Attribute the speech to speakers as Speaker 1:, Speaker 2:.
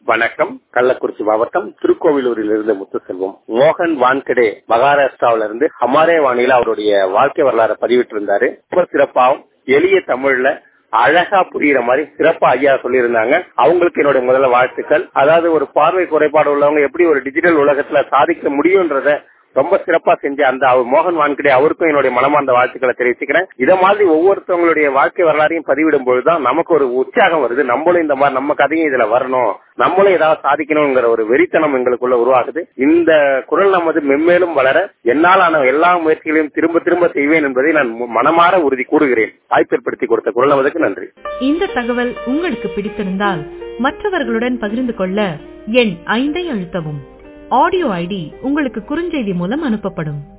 Speaker 1: வணக்கம் கள்ளக்குறிச்சி மாவட்டம் திருக்கோவிலூரில் இருந்து முத்துசெல்வம் மோகன் வான்கடே மகாராஷ்டிராவில இருந்து ஹமாரே வாணியில அவருடைய வாழ்க்கை வரலாறு பதிவிட்டிருந்தாரு ரொம்ப சிறப்பாகவும் எளிய தமிழ்ல அழகா புரியுற மாதிரி சிறப்பா ஐயா சொல்லியிருந்தாங்க அவங்களுக்கு என்னுடைய முதல்ல வாழ்த்துக்கள் அதாவது ஒரு பார்வை குறைபாடு உள்ளவங்க எப்படி ஒரு டிஜிட்டல் உலகத்துல சாதிக்க முடியும்ன்றத ரொம்ப சிறப்பா செஞ்ச அந்த அவர் மோகன் வான்கடே அவருக்கும் என்னுடைய மனமார்ந்த வாழ்த்துக்களை தெரிவிச்சுக்கிறேன் இத மாதிரி ஒவ்வொருத்தவங்களுடைய வாழ்க்கை வரலாறையும் பதிவிடும் பொழுதுதான் நமக்கு ஒரு உற்சாகம் வருது நம்மளும் இந்த மாதிரி நம்ம கதையும் இதுல வரணும் நம்மளும் ஏதாவது சாதிக்கணுங்கிற ஒரு வெறித்தனம் எங்களுக்குள்ள உருவாகுது இந்த குரல் நமது மென்மேலும் வளர என்னாலான எல்லா முயற்சிகளையும் திரும்ப திரும்ப செய்வேன் என்பதை நான் மனமாற உறுதி கூறுகிறேன் வாய்ப்பு ஏற்படுத்தி கொடுத்த குரல் நமதுக்கு நன்றி
Speaker 2: இந்த தகவல் உங்களுக்கு பிடித்திருந்தால் மற்றவர்களுடன் பகிர்ந்து கொள்ள எண் ஐந்தை அழுத்தவும் ஆடியோ ஐடி உங்களுக்கு குறுஞ்செய்தி மூலம் அனுப்பப்படும்